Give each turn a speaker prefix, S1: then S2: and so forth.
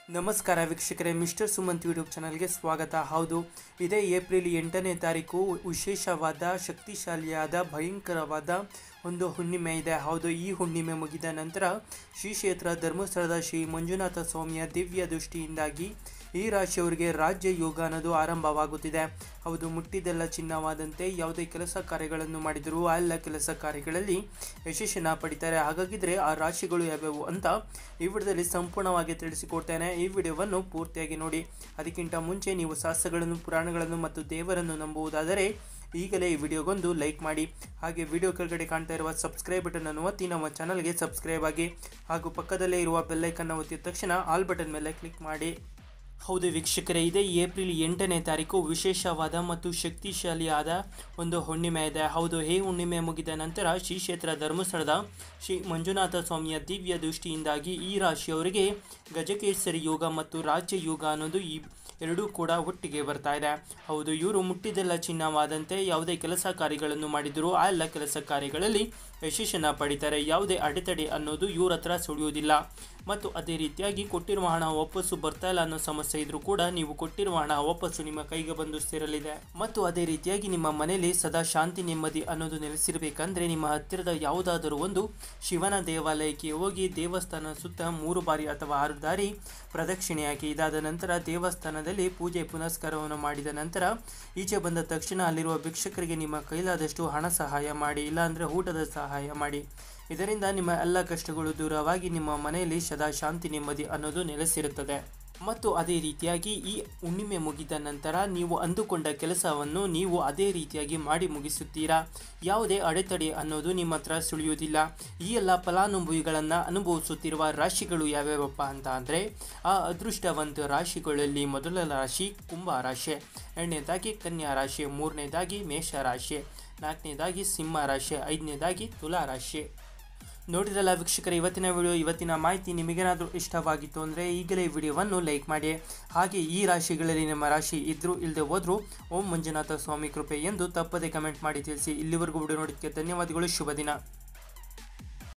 S1: ನಮಸ್ಕಾರ ವೀಕ್ಷಕರೇ mister Sumanth YouTube ಚಾನಲ್ಗೆ ಸ್ವಾಗತ ಹೌದು ಇದೇ ಏಪ್ರಿಲ್ ಎಂಟನೇ ತಾರೀಕು ವಿಶೇಷವಾದ ಶಕ್ತಿಶಾಲಿಯಾದ ಭಯಂಕರವಾದ ಒಂದು ಹುಣ್ಣಿಮೆ ಇದೆ ಹೌದು ಈ ಹುಣ್ಣಿಮೆ ಮುಗಿದ ನಂತರ ಶ್ರೀ ಕ್ಷೇತ್ರ ಧರ್ಮಸ್ಥಳದ ಶ್ರೀ ಮಂಜುನಾಥ ಸ್ವಾಮಿಯ ದಿವ್ಯ ದೃಷ್ಟಿಯಿಂದಾಗಿ ಈ ರಾಶಿಯವರಿಗೆ ರಾಜ್ಯ ಯೋಗ ಅನ್ನೋದು ಆರಂಭವಾಗುತ್ತಿದೆ ಹೌದು ಮುಟ್ಟಿದೆಲ್ಲ ಚಿನ್ನವಾದಂತೆ ಯಾವುದೇ ಕೆಲಸ ಕಾರ್ಯಗಳನ್ನು ಮಾಡಿದರೂ ಆ ಎಲ್ಲ ಕೆಲಸ ಕಾರ್ಯಗಳಲ್ಲಿ ಯಶಸ್ಸನ್ನು ಪಡಿತಾರೆ ಹಾಗಾಗಿದ್ರೆ ಆ ರಾಶಿಗಳು ಯಾವ್ಯಾವು ಅಂತ ಈ ವಿಡಿಯೋದಲ್ಲಿ ಸಂಪೂರ್ಣವಾಗಿ ತಿಳಿಸಿಕೊಡ್ತೇನೆ ಈ ವಿಡಿಯೋವನ್ನು ಪೂರ್ತಿಯಾಗಿ ನೋಡಿ ಅದಕ್ಕಿಂತ ಮುಂಚೆ ನೀವು ಶಾಸ್ತ್ರಗಳನ್ನು ಪುರಾಣಗಳನ್ನು ಮತ್ತು ದೇವರನ್ನು ನಂಬುವುದಾದರೆ ಈಗಲೇ ಈ ವಿಡಿಯೋಗೊಂದು ಲೈಕ್ ಮಾಡಿ ಹಾಗೆ ವಿಡಿಯೋ ಕೆಳಗಡೆ ಕಾಣ್ತಾ ಇರುವ ಸಬ್ಸ್ಕ್ರೈಬ್ ಬಟನ್ ಅನ್ನು ಒತ್ತಿ ನಮ್ಮ ಚಾನಲ್ಗೆ ಸಬ್ಸ್ಕ್ರೈಬ್ ಆಗಿ ಹಾಗೂ ಪಕ್ಕದಲ್ಲೇ ಇರುವ ಬೆಲ್ಲೈಕನ್ನ ಒತ್ತಿದ ತಕ್ಷಣ ಆಲ್ ಬಟನ್ ಮೇಲೆ ಕ್ಲಿಕ್ ಮಾಡಿ ಹೌದು ವೀಕ್ಷಕರೇ ಇದೇ ಏಪ್ರಿಲ್ ಎಂಟನೇ ತಾರೀಕು ವಿಶೇಷವಾದ ಮತ್ತು ಶಕ್ತಿಶಾಲಿಯಾದ ಒಂದು ಹುಣ್ಣಿಮೆ ಇದೆ ಹೌದು ಈ ಹುಣ್ಣಿಮೆ ಮುಗಿದ ನಂತರ ಶ್ರೀ ಕ್ಷೇತ್ರ ಧರ್ಮಸ್ಥಳದ ಶ್ರೀ ಮಂಜುನಾಥ ಸ್ವಾಮಿಯ ದಿವ್ಯ ದೃಷ್ಟಿಯಿಂದಾಗಿ ಈ ರಾಶಿಯವರಿಗೆ ಗಜಕೇಸರಿ ಯೋಗ ಮತ್ತು ರಾಜ್ಯ ಯೋಗ ಅನ್ನೋದು ಈ ಎರಡೂ ಕೂಡ ಒಟ್ಟಿಗೆ ಬರ್ತಾ ಇದೆ ಹೌದು ಇವರು ಮುಟ್ಟಿದೆಲ್ಲ ಚಿನ್ನವಾದಂತೆ ಯಾವುದೇ ಕೆಲಸ ಕಾರ್ಯಗಳನ್ನು ಮಾಡಿದರೂ ಆ ಎಲ್ಲ ಕೆಲಸ ಕಾರ್ಯಗಳಲ್ಲಿ ಯಶಸ್ಸನ್ನು ಪಡಿತಾರೆ ಯಾವುದೇ ಅಡೆತಡೆ ಅನ್ನೋದು ಇವ್ರ ಹತ್ರ ಸುಳಿಯುವುದಿಲ್ಲ ಮತ್ತು ಅದೇ ರೀತಿಯಾಗಿ ಕೊಟ್ಟಿರುವ ಹಣ ವಾಪಸ್ಸು ಬರ್ತಾ ಇಲ್ಲ ಅನ್ನೋ ಸಮಸ್ಯೆ ಇದ್ರೂ ಕೂಡ ನೀವು ಕೊಟ್ಟಿರುವ ಹಣ ವಾಪಸ್ಸು ನಿಮ್ಮ ಕೈಗೆ ಬಂದು ಸೇರಲಿದೆ ಮತ್ತು ಅದೇ ರೀತಿಯಾಗಿ ನಿಮ್ಮ ಮನೆಯಲ್ಲಿ ಸದಾ ಶಾಂತಿ ನೆಮ್ಮದಿ ಅನ್ನೋದು ನೆಲೆಸಿರಬೇಕಂದ್ರೆ ನಿಮ್ಮ ಹತ್ತಿರದ ಯಾವುದಾದರೂ ಒಂದು ಶಿವನ ದೇವಾಲಯಕ್ಕೆ ಹೋಗಿ ದೇವಸ್ಥಾನ ಸುತ್ತ ಮೂರು ಬಾರಿ ಅಥವಾ ಆರು ದಾರಿ ಪ್ರದಕ್ಷಿಣೆ ಹಾಕಿ ಇದಾದ ನಂತರ ದೇವಸ್ಥಾನದಲ್ಲಿ ಪೂಜೆ ಪುನಸ್ಕಾರವನ್ನು ಮಾಡಿದ ನಂತರ ಈಚೆ ಬಂದ ತಕ್ಷಣ ಅಲ್ಲಿರುವ ಭಿಕ್ಷಕರಿಗೆ ನಿಮ್ಮ ಕೈಲಾದಷ್ಟು ಹಣ ಸಹಾಯ ಮಾಡಿ ಇಲ್ಲಾಂದರೆ ಊಟದ ಸಹಾಯ ಮಾಡಿ ಇದರಿಂದ ನಿಮ್ಮ ಎಲ್ಲ ಕಷ್ಟಗಳು ದೂರವಾಗಿ ನಿಮ್ಮ ಮನೆಯಲ್ಲಿ ಸದಾ ಶಾಂತಿ ನೆಮ್ಮದಿ ಅನ್ನೋದು ನೆಲೆಸಿರುತ್ತದೆ ಮತ್ತು ಅದೇ ರೀತಿಯಾಗಿ ಈ ಹುಣ್ಣಿಮೆ ಮುಗಿದ ನಂತರ ನೀವು ಅಂದುಕೊಂಡ ಕೆಲಸವನ್ನು ನೀವು ಅದೇ ರೀತಿಯಾಗಿ ಮಾಡಿ ಮುಗಿಸುತ್ತೀರಾ ಯಾವುದೇ ಅಡೆತಡೆ ಅನ್ನೋದು ನಿಮ್ಮ ಹತ್ರ ಸುಳಿಯುವುದಿಲ್ಲ ಈ ಎಲ್ಲ ಫಲಾನುಭವಿಗಳನ್ನು ಅನುಭವಿಸುತ್ತಿರುವ ರಾಶಿಗಳು ಯಾವ್ಯಾವಪ್ಪ ಅಂತ ಅಂದರೆ ಆ ಅದೃಷ್ಟವಂತ ರಾಶಿಗಳಲ್ಲಿ ಮೊದಲ ರಾಶಿ ಕುಂಭ ರಾಶಿ ಎರಡನೇದಾಗಿ ಕನ್ಯಾ ರಾಶಿ ಮೂರನೇದಾಗಿ ಮೇಷ ರಾಶಿ ನಾಲ್ಕನೇದಾಗಿ ಸಿಂಹ ರಾಶಿ ಐದನೇದಾಗಿ ತುಲಾ ರಾಶಿ ನೋಡಿರಲ್ಲ ವೀಕ್ಷಕರ ಇವತ್ತಿನ ವಿಡಿಯೋ ಇವತ್ತಿನ ಮಾಹಿತಿ ನಿಮಗೇನಾದರೂ ಇಷ್ಟವಾಗಿತ್ತು ಅಂದರೆ ಈಗಲೇ ಈ ವಿಡಿಯೋವನ್ನು ಲೈಕ್ ಮಾಡಿ ಹಾಗೆ ಈ ರಾಶಿಗಳಲ್ಲಿ ನಿಮ್ಮ ರಾಶಿ ಇದ್ರೂ ಇಲ್ಲದೆ ಹೋದರೂ ಓಂ ಮಂಜುನಾಥ ಸ್ವಾಮಿ ಕೃಪೆ ಎಂದು ತಪ್ಪದೆ ಕಮೆಂಟ್ ಮಾಡಿ ತಿಳಿಸಿ ಇಲ್ಲಿವರೆಗೂ ವಿಡಿಯೋ ನೋಡೋದಕ್ಕೆ ಧನ್ಯವಾದಗಳು ಶುಭ ದಿನ